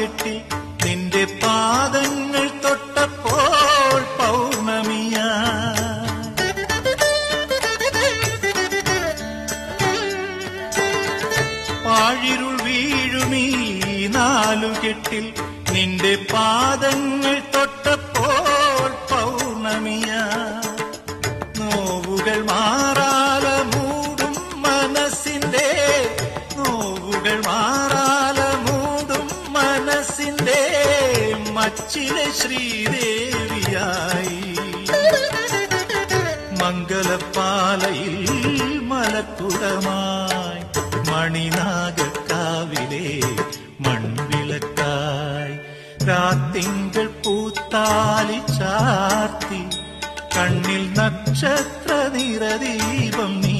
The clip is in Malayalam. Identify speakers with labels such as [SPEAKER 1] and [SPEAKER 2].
[SPEAKER 1] നാലുകെട്ടി നിന്റെ പാദങ്ങൾ തൊട്ടപ്പോൾ പൗർണമിയാ പാഴിരുൾ വീഴുമീ നാലുകെട്ടിൽ നിന്റെ പാദങ്ങൾ തൊട്ടപ്പോൾ പൗർണമിയാ നോവുകൾ മാറാല മൂടും മനസ്സിന്റെ നോവുകൾ മാറാല മൂടും മനസ്സിന്റെ മച്ചിലെ ശ്രീദേവിയായി മംഗലപ്പാലയിൽ മലക്കുടമായി മണിനാഗക്കാവിലെ മൺവിളക്കായി രാത്തിങ്കൾ പൂത്താലി ചാർത്തി കണ്ണിൽ നക്ഷത്ര നിറദീപം നീ